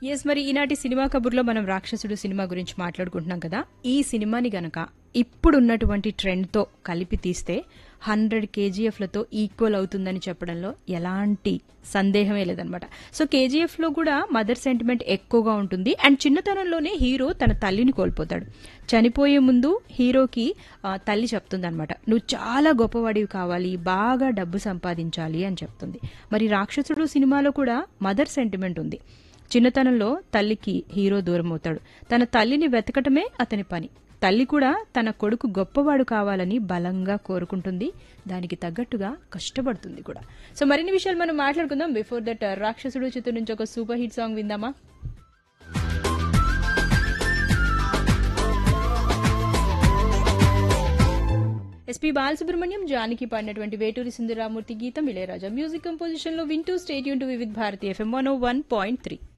yes మరి ఈనాటి cinema కబుర్లో మనం రాక్షసుడు సినిమా గురించి మాట్లాడుకుంటున్నాం కదా ఈ సినిమాని గనక ఇప్పుడున్నటువంటి ట్రెండ్తో కలిపి తీస్తే హండ్రెడ్ కేజీఎఫ్లతో ఈక్వల్ అవుతుందని చెప్పడంలో ఎలాంటి సందేహమే లేదనమాట సో కేజీఎఫ్లో కూడా మదర్ సెంటిమెంట్ ఎక్కువగా ఉంటుంది అండ్ చిన్నతనంలోనే హీరో తన తల్లిని కోల్పోతాడు చనిపోయే ముందు హీరోకి ఆ, తల్లి చెప్తుందనమాట నువ్వు చాలా గొప్పవాడివి కావాలి బాగా డబ్బు సంపాదించాలి అని చెప్తుంది మరి రాక్షసుడు సినిమాలో కూడా మదర్ సెంటిమెంట్ ఉంది చిన్నతనంలో తల్లికి హీరో దూరం అవుతాడు తన తల్లిని వెతకటమే అతని పని తల్లి కూడా తన కొడుకు గొప్పవాడు కావాలని బలంగా కోరుకుంటుంది దానికి తగ్గట్టుగా కష్టపడుతుంది కూడా సో మరిన్ని విషయాలు మనం మాట్లాడుకుందాం బిఫోర్ దట్ రాక్షసుడు చిత్రం నుంచి ఒక సూపర్ హిట్ సాంగ్ విందామా ఎస్పీ బాలసుబ్రహ్మణ్యం జానకి పాడినటువంటి వేటూరి సుందరరామూర్తి గీతం ఇళయరాజా మ్యూజిక్ కంపోజిషన్ లో వింటూ stay tune to Vividh Bharati FM one one point three